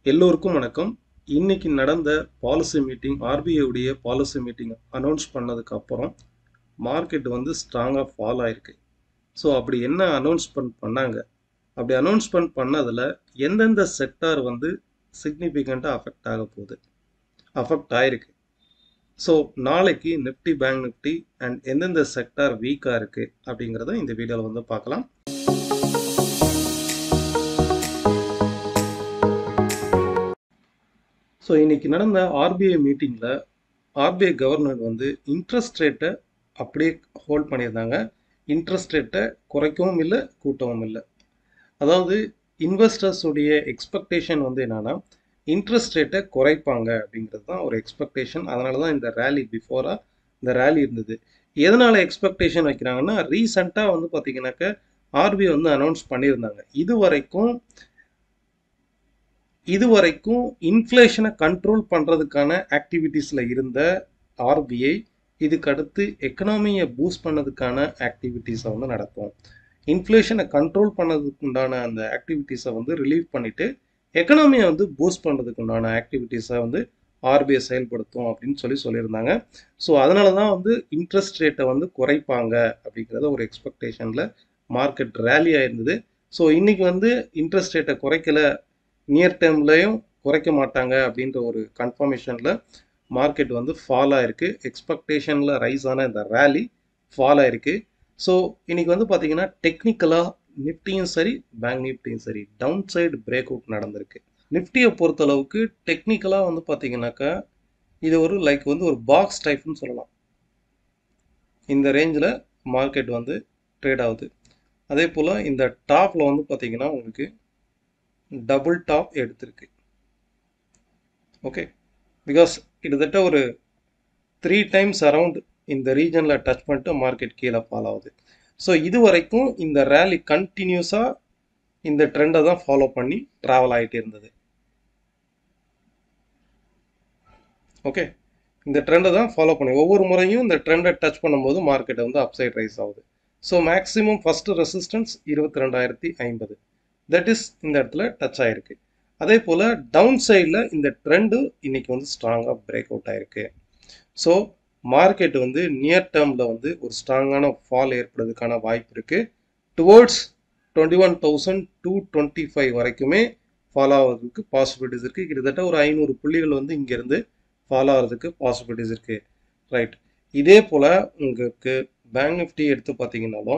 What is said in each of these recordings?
எல்லோருக்கும் வணக்கம் இன்னைக்கு நடந்த பாலிசி மீட்டிங் ஆர்பிஐ உடைய பாலிசி மீட்டிங் அனௌன்ஸ் பண்ணதுக்கு அப்புறம் மார்க்கெட் வந்து ஸ்ட்ராங்காக ஃபால் ஆயிருக்கு ஸோ அப்படி என்ன அனௌன்ஸ்மெண்ட் பண்ணாங்க அப்படி அனௌன்ஸ்மெண்ட் பண்ணதில் எந்தெந்த செக்டார் வந்து சிக்னிஃபிகண்ட்டாக அஃபெக்ட் ஆக போகுது அஃபெக்ட் ஆயிருக்கு ஸோ நாளைக்கு நிஃப்டி பேங்க் நிஃப்டி அண்ட் எந்தெந்த செக்டார் வீக்காக இருக்குது அப்படிங்கிறத இந்த வீடியோவில் வந்து பார்க்கலாம் ஸோ இன்னைக்கு நடந்த ஆர்பிஐ மீட்டிங்கில் ஆர்பிஐ கவர்னர் வந்து இன்ட்ரெஸ்ட் ரேட்டை அப்படியே ஹோல்ட் பண்ணியிருந்தாங்க இன்ட்ரெஸ்ட் ரேட்டை குறைக்கவும் இல்லை கூட்டவும் இல்லை அதாவது இன்வெஸ்டர்ஸ் உடைய எக்ஸ்பெக்டேஷன் வந்து என்னன்னா இன்ட்ரெஸ்ட் ரேட்டை குறைப்பாங்க அப்படிங்கிறது தான் ஒரு எக்ஸ்பெக்டேஷன் அதனால தான் இந்த ரேலி பிஃபோராக இந்த ரேலி இருந்தது எதனால் எக்ஸ்பெக்டேஷன் வைக்கிறாங்கன்னா ரீசண்டாக வந்து பார்த்தீங்கன்னாக்க ஆர்பிஐ வந்து அனௌன்ஸ் பண்ணியிருந்தாங்க இது வரைக்கும் இது வரைக்கும் இன்ஃப்ளேஷனை கண்ட்ரோல் பண்ணுறதுக்கான ஆக்டிவிட்டீஸில் இருந்த ஆர்பிஐ இதுக்கு அடுத்து எக்கனாமியை பூஸ்ட் பண்ணதுக்கான ஆக்டிவிட்டீஸை வந்து நடக்கும் இன்ஃப்ளேஷனை கண்ட்ரோல் பண்ணதுக்கு உண்டான அந்த ஆக்டிவிட்டீஸை வந்து ரிலீவ் பண்ணிட்டு எக்கனாமியை வந்து பூஸ்ட் பண்ணுறதுக்கு உண்டான ஆக்டிவிட்டீஸை வந்து ஆர்பிஐ செயல்படுத்தும் அப்படின்னு சொல்லி சொல்லியிருந்தாங்க ஸோ அதனால தான் வந்து இன்ட்ரெஸ்ட் ரேட்டை வந்து குறைப்பாங்க அப்படிங்கிறத ஒரு எக்ஸ்பெக்டேஷனில் மார்க்கெட் ரேலி ஆயிருந்தது ஸோ இன்னைக்கு வந்து இன்ட்ரெஸ்ட் ரேட்டை குறைக்கல நியர் டேர்ம்லையும் குறைக்க மாட்டாங்க அப்படின்ற ஒரு கன்ஃபர்மேஷனில் மார்க்கெட் வந்து ஃபால் ஆயிருக்கு எக்ஸ்பெக்டேஷனில் ரைஸ் ஆன இந்த ரேலி ஃபால் ஆயிருக்கு ஸோ இன்னைக்கு வந்து பார்த்தீங்கன்னா டெக்னிக்கலாக நிஃப்டியும் சரி பேங்க் நிஃப்டியும் சரி டவுன் சைடு பிரேக் அவுட் நடந்திருக்கு நிஃப்டியை பொறுத்தளவுக்கு டெக்னிக்கலாக வந்து பார்த்தீங்கன்னாக்கா இது ஒரு லைக் வந்து ஒரு பாக்ஸ் டைப்னு சொல்லலாம் இந்த ரேஞ்சில் மார்க்கெட் வந்து ட்ரேட் ஆகுது அதே போல் இந்த டாப்பில் வந்து பார்த்தீங்கன்னா உங்களுக்கு டபுள் டாப் எடுத்திருக்கு ஓகே பிகாஸ் கிட்டத்தட்ட ஒரு த்ரீ டைம்ஸ் அரவுண்ட் இந்த ரீஜனில் டச் பண்ணிட்டு மார்க்கெட் கீழே ஃபாலோ ஆகுது ஸோ இது வரைக்கும் இந்த ரேலி கண்டினியூஸாக இந்த ட்ரெண்டை தான் ஃபாலோ பண்ணி ட்ராவல் ஆகிட்டே இருந்தது ஓகே இந்த ட்ரெண்டை தான் ஃபாலோ பண்ணி ஒவ்வொரு முறையும் இந்த ட்ரெண்டை டச் பண்ணும்போது மார்க்கெட் வந்து அப்சைட் ரைஸ் ஆகுது ஸோ மேக்ஸிமம் ஃபஸ்ட்டு ரெசிஸ்டன்ஸ் இருபத்தி ரெண்டாயிரத்தி ஐம்பது தட் இஸ் இந்த இடத்துல டச் ஆயிருக்கு அதே போல் டவுன் சைடில் இந்த ட்ரெண்டு இன்னைக்கு வந்து ஸ்ட்ராங்காக பிரேக் அவுட் ஆயிருக்கு ஸோ மார்க்கெட் வந்து நியர் டேர்மில் வந்து ஒரு ஸ்ட்ராங்கான ஃபால் ஏற்படுறதுக்கான வாய்ப்பு இருக்குது towards twenty one thousand two twenty five வரைக்குமே ஃபாலோ ஆகிறதுக்கு பாசிபிலிட்டிஸ் இருக்குது கிட்டத்தட்ட ஒரு ஐநூறு புள்ளிகள் வந்து இங்கேருந்து ஃபாலோ ஆகிறதுக்கு பாசிபிலிட்டிஸ் இருக்குது ரைட் இதே போல் உங்களுக்கு பேங்க் நிஃப்டி எடுத்து பார்த்தீங்கன்னாலும்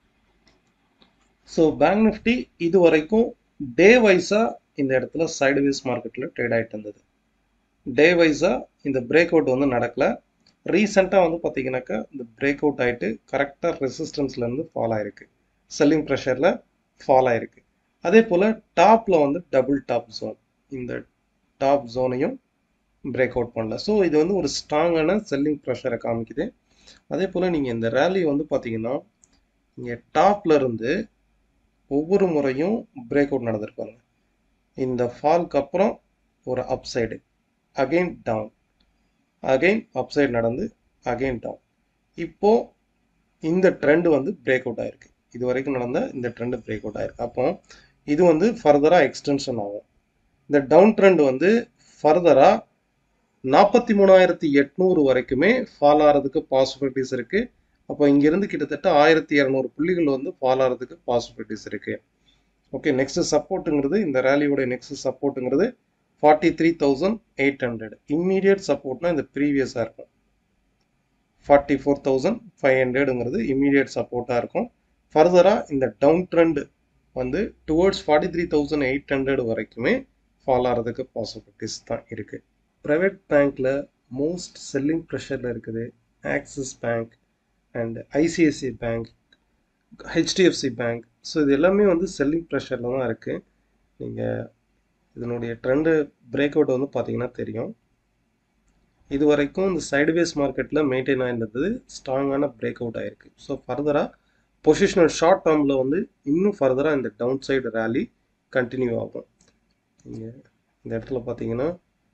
ஸோ பேங்க் நிஃப்டி இது வரைக்கும் டே வைஸாக இந்த இடத்துல சைடுவேஸ் மார்க்கெட்டில் ட்ரேட் ஆகிட்டு இருந்தது டே வைஸாக இந்த பிரேக் அவுட் வந்து நடக்கல ரீசெண்டாக வந்து பார்த்தீங்கன்னாக்கா இந்த பிரேக் அவுட் ஆகிட்டு கரெக்டாக ரெசிஸ்டன்ஸ்லேருந்து ஃபால் ஆயிருக்கு செல்லிங் ப்ரெஷரில் ஃபால் ஆயிருக்கு அதே போல் டாப்பில் வந்து டபுள் டாப் ஜோன் இந்த டாப் ஜோனையும் பிரேக் அவுட் பண்ணல ஸோ இது வந்து ஒரு ஸ்ட்ராங்கான செல்லிங் ப்ரெஷரை காமிக்குது அதே போல் நீங்கள் இந்த ரேலி வந்து பார்த்தீங்கன்னா இங்கே டாப்ல இருந்து ஒவ்வொரு முறையும் பிரேக் அவுட் நடந்திருப்பாங்க இந்த ஃபால்க்கு அப்புறம் ஒரு up side again down again up side நடந்து அகெயின் டவுன் இப்போ இந்த ட்ரெண்ட் வந்து பிரேக் அவுட் ஆயிருக்கு இது வரைக்கும் நடந்த இந்த ட்ரெண்ட் பிரேக் அவுட் ஆயிருக்கு அப்போ இது வந்து ஃபர்தராக எக்ஸ்டென்ஷன் ஆகும் இந்த டவுன் ட்ரெண்ட் வந்து ஃபர்தராக நாற்பத்தி மூணாயிரத்தி எட்நூறு வரைக்குமே ஃபால் ஆகிறதுக்கு பாசிபிலிட்டிஸ் இருக்குது அப்போ இங்கேருந்து கிட்டத்தட்ட ஆயிரத்தி இரநூறு புள்ளிகள் வந்து ஃபால் ஆகிறதுக்கு பாசிபிலிட்டிஸ் இருக்குது ஓகே நெக்ஸ்ட் சப்போர்ட்டுங்கிறது இந்த ரேலியோட நெக்ஸ்ட் சப்போர்ட்டுங்கிறது forty three thousand eight hundred immediate சப்போர்ட்னா இந்த ப்ரீவியஸாக இருக்கும் ஃபார்ட்டி ஃபோர் தௌசண்ட் ஃபைவ் ஹண்ட்ரடுங்கிறது இம்மீடியட் சப்போர்ட்டாக இருக்கும் ஃபர்தராக இந்த டவுன் ட்ரெண்ட் வந்து towards forty three thousand eight hundred வரைக்குமே ஃபால் ஆகிறதுக்கு பாசிபிலிட்டிஸ் தான் இருக்குது ப்ரைவேட் பேங்க்கில் மோஸ்ட் செல்லிங் ப்ரெஷரில் இருக்குது Axis bank and ICICI bank HDFC bank so இது எல்லாமே வந்து செல்லிங் ப்ரெஷரில் தான் இருக்குது நீங்கள் இதனுடைய ட்ரெண்டு பிரேக் அவுட் வந்து பார்த்தீங்கன்னா தெரியும் இது வரைக்கும் இந்த சைடுவேஸ் மார்க்கெட்டில் மெயின்டைன் ஆகிருந்தது ஸ்ட்ராங்கான பிரேக் அவுட் ஆகிருக்கு ஸோ ஃபர்தராக பொசிஷனல் ஷார்ட் டேர்மில் வந்து இன்னும் ஃபர்தராக இந்த டவுன் சைடு ரேலி கண்டினியூ ஆகும் நீங்கள் இந்த இடத்துல பார்த்தீங்கன்னா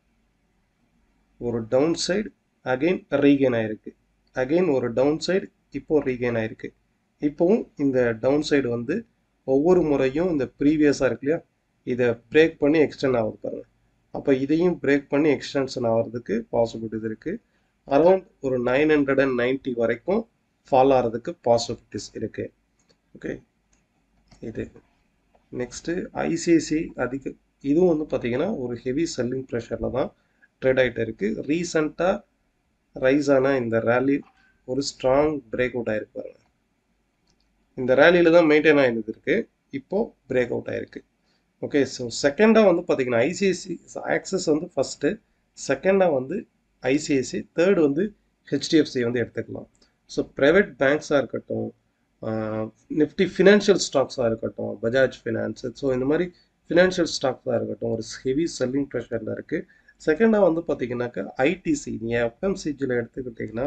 ஒரு டவுன் சைடு அகெயின் ரீகெயின் ஆயிருக்கு அகெயின் ஒரு டவுன் சைடு இப்போ ரீகெயின் ஆயிருக்கு இப்போவும் இந்த டவுன் சைடு வந்து ஒவ்வொரு முறையும் இந்த ப்ரீவியஸாக இருக்கு இல்லையா இதை பிரேக் பண்ணி எக்ஸ்டெண்ட் ஆகுது பாருங்க அப்போ இதையும் பிரேக் பண்ணி எக்ஸ்டென்ஷன் ஆகிறதுக்கு பாசிபிலிட்டிஸ் இருக்குது அரௌண்ட் ஒரு நைன் ஹண்ட்ரட் அண்ட் நைன்ட்டி வரைக்கும் ஃபால் ஆகிறதுக்கு பாசிபிலிட்டிஸ் இருக்குது ஓகே இது நெக்ஸ்ட்டு ஐசிஐசி அதிக இதுவும் வந்து பார்த்தீங்கன்னா ஒரு ஹெவி செல்லிங் ப்ரெஷரில் தான் ட்ரேட் ஆகிட்டு இருக்குது ரீசண்டாக ரைஸ் ஆன இந்த ரேலி ஒரு ஸ்ட்ராங் பிரேக் அவுட் ஆயிருக்கு பாருங்க இந்த ரேலியில் தான் மெயின்டைன் ஆகிருந்தது இருக்கு இப்போ பிரேக் அவுட் ஆயிருக்கு ஓகே ஸோ செகண்டாக வந்து பார்த்தீங்கன்னா ஐசிஐசி ஆக்சஸ் வந்து ஃபஸ்ட்டு செகண்டாக வந்து ஐசிஐசி தேர்ட் வந்து ஹெச்டிஎஃப்சி வந்து எடுத்துக்கலாம் ஸோ ப்ரைவேட் பேங்க்ஸாக இருக்கட்டும் நிஃப்டி ஃபினான்ஷியல் ஸ்டாக்ஸாக இருக்கட்டும் பஜாஜ் ஃபினான்ஸ் ஸோ இந்த மாதிரி ஃபினான்ஷியல் ஸ்டாக்ஸாக இருக்கட்டும் ஒரு ஹெவி செல்லிங் ப்ரெஷரில் இருக்குது செகண்டாக வந்து பார்த்தீங்கன்னாக்கா ஐடிசி நீங்கள் எஃப்எம்சிஜியில் எடுத்துக்கிட்டிங்கன்னா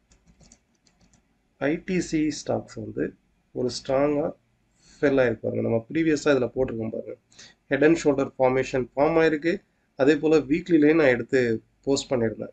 ஐடிசி ஸ்டாக்ஸ் வந்து ஒரு ஸ்ட்ராங்காக ஃபெல் ஆகிருப்பாருங்க நம்ம ப்ரீவியஸாக இதில் போட்டிருக்கோம் பாருங்க head and shoulder formation form ஆயிருக்கு அதே போல் வீக்லிலேயும் நான் எடுத்து போஸ்ட் பண்ணியிருந்தேன்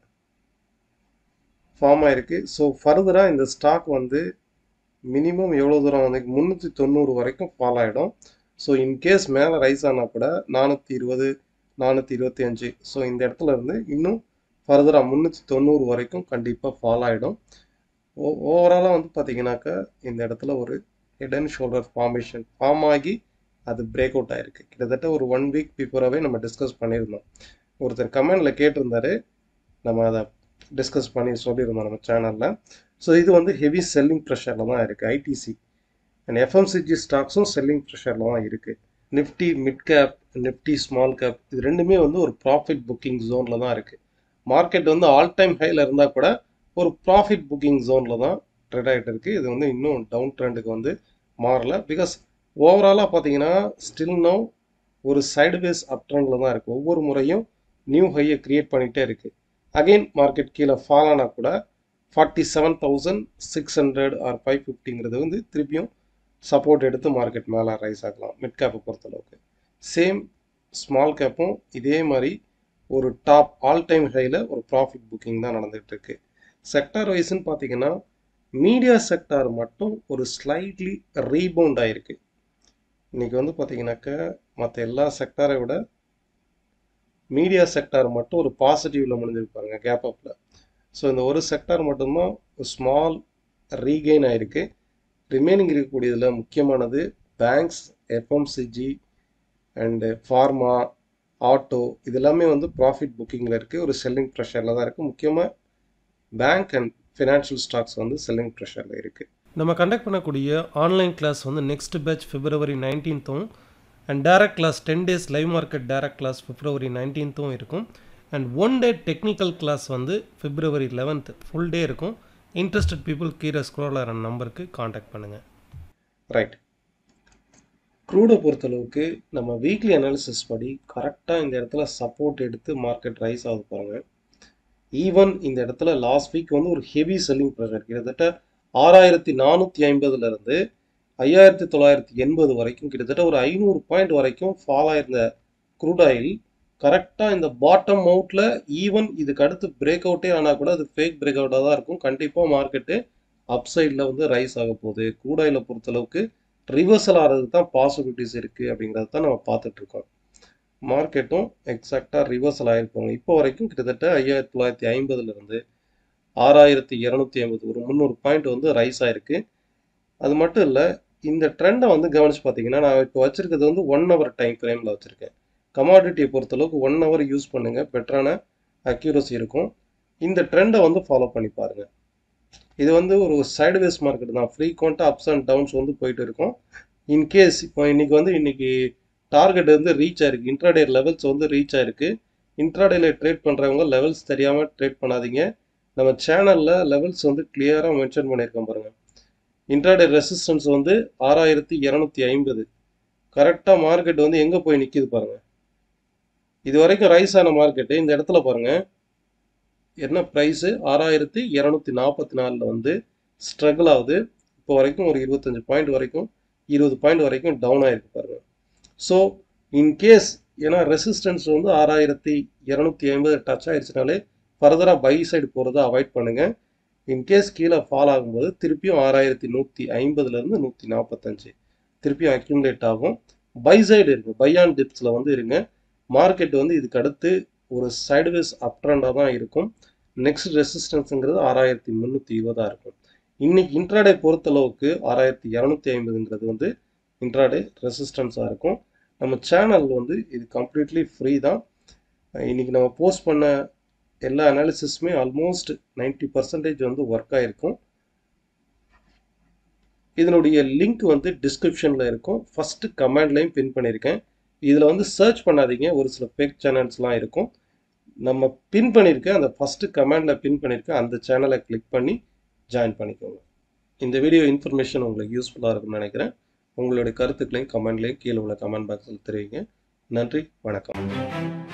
ஃபார்ம் ஆயிருக்கு ஸோ ஃபர்தராக இந்த ஸ்டாக் வந்து மினிமம் எவ்வளோ தூரம் வந்து முந்நூற்றி தொண்ணூறு வரைக்கும் ஃபால் ஆகிடும் ஸோ இன்கேஸ் மேலே ரைஸ் ஆனால் கூட நானூற்றி இருபது நானூற்றி இருபத்தி அஞ்சு ஸோ இந்த இடத்துல இருந்து இன்னும் ஃபர்தராக முந்நூற்றி தொண்ணூறு வரைக்கும் கண்டிப்பாக ஃபால் ஆகிடும் ஓ ஓவராலாக வந்து பார்த்தீங்கன்னாக்கா இந்த இடத்துல ஒரு head and shoulder formation form ஆகி அது பிரேக் அவுட் ஆயிருக்கு கிட்டத்தட்ட ஒரு ஒன் வீக் பிஃபோராகவே நம்ம டிஸ்கஸ் பண்ணியிருந்தோம் ஒருத்தர் கமெண்டில் கேட்டிருந்தாரு நம்ம அதை டிஸ்கஸ் பண்ணி சொல்லியிருந்தோம் நம்ம சேனலில் ஸோ இது வந்து ஹெவி செல்லிங் ப்ரெஷரில் தான் இருக்குது ஐடிசி அண்ட் எஃப்எம்சிஜி ஸ்டாக்ஸும் செல்லிங் ப்ரெஷரில் தான் இருக்குது Nifty mid cap Nifty small cap இது ரெண்டுமே வந்து ஒரு ப்ராஃபிட் புக்கிங் ஜோனில் தான் இருக்குது மார்க்கெட் வந்து ஆல் டைம் ஹையில் இருந்தால் கூட ஒரு ப்ராஃபிட் புக்கிங் ஜோனில் தான் ட்ரெட் ஆகிட்டு இருக்குது இது வந்து இன்னும் டவுன் ட்ரெண்டுக்கு வந்து மாறல பிகாஸ் ஓவராலாக பார்த்தீங்கன்னா ஸ்டில் நோ ஒரு சைடுவேஸ் அப் ட்ரெண்டில் தான் இருக்குது ஒவ்வொரு முறையும் நியூ ஹையை க்ரியேட் பண்ணிகிட்டே இருக்குது அகெயின் மார்க்கெட் கீழே ஃபால் ஆனால் கூட forty seven thousand six hundred or five ஃபிஃப்டிங்கிறது வந்து திருப்பியும் சப்போர்ட் எடுத்து மார்க்கெட் மேலே ரைஸ் ஆகலாம் மிட் கேப்பை பொறுத்தளவுக்கு சேம் ஸ்மால் கேப்பும் இதே மாதிரி ஒரு டாப் ஆல் டைம் ஹையில் ஒரு ப்ராஃபிட் புக்கிங் தான் நடந்துகிட்டு இருக்கு செக்டார் வைஸ்ன்னு பார்த்தீங்கன்னா மீடியா செக்டார் மட்டும் ஒரு ஸ்லைட்லி ரீபவுண்ட் ஆயிருக்கு இன்னைக்கு வந்து பார்த்தீங்கன்னாக்கா மற்ற எல்லா செக்டாரை விட மீடியா செக்டார் மட்டும் ஒரு பாசிட்டிவ்ல முடிஞ்சிருப்பாருங்க கேப் அப்பில் ஸோ இந்த ஒரு செக்டார் மட்டும்தான் ஒரு ஸ்மால் ரீகெயின் ஆயிருக்கு ரிமைனிங் இருக்கக்கூடியதில் முக்கியமானது banks FMCG and pharma auto இது எல்லாமே வந்து ப்ராஃபிட் புக்கிங்கில் இருக்குது ஒரு செல்லிங் ப்ரெஷரில் தான் இருக்குது முக்கியமாக பேங்க் அண்ட் ஃபினான்ஷியல் ஸ்டாக்ஸ் வந்து செல்லிங் ப்ரெஷரில் இருக்குது நம்ம கண்டக்ட் பண்ணக்கூடிய ஆன்லைன் கிளாஸ் வந்து நெக்ஸ்ட் பேட்ச் பிப்ரவரி நைன்டீன்த்தும் and direct class ten days live market direct class February நைன்டீன்த்தும் இருக்கும் and one day technical class வந்து பிப்ரவரி லெவன்த் ஃபுல் டே இருக்கும் இன்ட்ரெஸ்டட் பீப்புள் கீழே ஸ்க்ரோல் ஆகிற நம்பருக்கு காண்டாக்ட் பண்ணுங்கள் ரைட் க்ரூடை பொறுத்தளவுக்கு நம்ம வீக்லி அனாலிசிஸ் படி கரெக்டாக இந்த இடத்துல சப்போர்ட் எடுத்து மார்க்கெட் ரைஸ் ஆகுது பாருங்க ஈவன் இந்த இடத்துல லாஸ்ட் வீக் வந்து ஒரு ஹெவி செல்லிங் ப்ரெஷர் கிட்டத்தட்ட ஆறாயிரத்தி நானூற்றி ஐம்பதுலேருந்து ஐயாயிரத்தி தொள்ளாயிரத்தி எண்பது வரைக்கும் கிட்டத்தட்ட ஒரு ஐநூறு பாயிண்ட் வரைக்கும் ஃபால் ஆயிருந்த க்ரூட் ஆயில் கரெக்டாக இந்த பாட்டம் அவுட்டில் ஈவன் இதுக்கு அடுத்து பிரேக் அவுட்டே ஆனால் கூட அது ஃபேக் பிரேக் அவுட்டாக தான் இருக்கும் கண்டிப்பாக மார்க்கெட்டு அப் சைடில் வந்து ரைஸ் ஆக போகுது க்ரூட் ஆயிலை பொறுத்தளவுக்கு ரிவர்சல் ஆகிறதுக்கு தான் பாசிபிலிட்டிஸ் இருக்குது அப்படிங்கிறத தான் நம்ம பார்த்துட்டு இருக்கோம் மார்க்கெட்டும் எக்ஸாக்டாக ரிவர்சல் ஆகிருப்பாங்க இப்போ வரைக்கும் கிட்டத்தட்ட ஐயாயிரத்தி தொள்ளாயிரத்தி ஐம்பதுலேருந்து ஆறாயிரத்தி இரநூத்தி ஐம்பது ஒரு முந்நூறு பாயிண்ட் வந்து ரைஸ் ஆயிருக்கு அது மட்டும் இல்லை இந்த ட்ரெண்டை வந்து கவனிச்சு பார்த்தீங்கன்னா நான் இப்போ வச்சிருக்கிறது வந்து ஒன் ஹவர் டைம் ஃப்ரேமில் வச்சுருக்கேன் கமாடிட்டியை பொறுத்தளவுக்கு ஒன் ஹவர் யூஸ் பண்ணுங்க பெட்டரான அக்யூரசி இருக்கும் இந்த ட்ரெண்டை வந்து ஃபாலோ பண்ணி பாருங்க இது வந்து ஒரு சைடுவேஸ் மார்க்கெட் தான் ஃப்ரீக்வெண்ட்டாக அப்ஸ் அண்ட் டவுன்ஸ் வந்து போயிட்டு இருக்கும் இன்கேஸ் இப்போ இன்னைக்கு வந்து இன்னைக்கு டார்கெட் வந்து ரீச் ஆயிருக்கு இன்ட்ராடே லெவல்ஸ் வந்து ரீச் ஆயிருக்கு இன்ட்ராடேல ட்ரேட் பண்ணுறவங்க லெவல்ஸ் தெரியாமல் ட்ரேட் பண்ணாதீங்க நம்ம சேனலில் லெவல்ஸ் வந்து கிளியராக மென்ஷன் பண்ணியிருக்கோம் பாருங்க இன்ட்ராடே ரெசிஸ்டன்ஸ் வந்து ஆறாயிரத்தி இரநூத்தி ஐம்பது கரெக்டாக மார்க்கெட் வந்து எங்கே போய் நிற்கிது பாருங்க இது வரைக்கும் ரைஸ் ஆன மார்க்கெட்டு இந்த இடத்துல பாருங்க என்ன ப்ரைஸு ஆறாயிரத்தி இரநூத்தி நாற்பத்தி நாலில் வந்து ஸ்ட்ரகிள் ஆகுது இப்போ வரைக்கும் ஒரு இருபத்தஞ்சு பாயிண்ட் வரைக்கும் இருபது பாயிண்ட் வரைக்கும் டவுன் ஆயிருக்கு பாருங்க ஸோ இன்கேஸ் ஏன்னா ரெசிஸ்டன்ஸ் வந்து ஆறாயிரத்தி இரநூத்தி ஐம்பது டச் ஆயிடுச்சுனாலே ஃபர்தராக பை சைடு போகிறத அவாய்ட் பண்ணுங்க இன்கேஸ் கீழே ஃபால் ஆகும்போது திருப்பியும் ஆறாயிரத்தி நூற்றி ஐம்பதுலேருந்து நூற்றி நாற்பத்தஞ்சு திருப்பியும் அக்யூமுலேட் ஆகும் பை சைடு இருக்கு பை ஆன் டிப்ஸில் வந்து இருங்க மார்க்கெட் வந்து இதுக்கு அடுத்து ஒரு சைடுவேஸ் அப் ட்ரெண்டாக தான் இருக்கும் நெக்ஸ்ட் ரெசிஸ்டன்ஸுங்கிறது ஆறாயிரத்தி முந்நூற்றி இருபதாக இருக்கும் இன்னைக்கு இன்ட்ராடே பொறுத்தளவுக்கு ஆறாயிரத்தி இரநூத்தி ஐம்பதுங்கிறது வந்து இன்ட்ராடே ரெசிஸ்டன்ஸாக இருக்கும் நம்ம சேனல் வந்து இது கம்ப்ளீட்லி ஃப்ரீ தான் இன்னைக்கு நம்ம போஸ்ட் பண்ண எல்லா அனாலிசிஸுமே ஆல்மோஸ்ட் நைன்டி பர்சன்டேஜ் வந்து ஒர்க் ஆகிருக்கும் இதனுடைய லிங்க் வந்து டிஸ்கிரிப்ஷனில் இருக்கும் ஃபஸ்ட்டு கமெண்ட்லையும் பின் பண்ணியிருக்கேன் இதில் வந்து சர்ச் பண்ணாதீங்க ஒரு சில ஃபேக் சேனல்ஸ்லாம் இருக்கும் நம்ம பின் பண்ணியிருக்கேன் அந்த ஃபஸ்ட்டு கமெண்டில் பின் பண்ணியிருக்கேன் அந்த சேனலை கிளிக் பண்ணி ஜாயின் பண்ணிக்கோங்க இந்த வீடியோ இன்ஃபர்மேஷன் உங்களுக்கு யூஸ்ஃபுல்லாக இருக்கும்னு நினைக்கிறேன் உங்களுடைய கருத்துக்களையும் கமெண்ட்லையும் கீழே உள்ள கமெண்ட் பாக்ஸில் தெரிவிங்க நன்றி வணக்கம்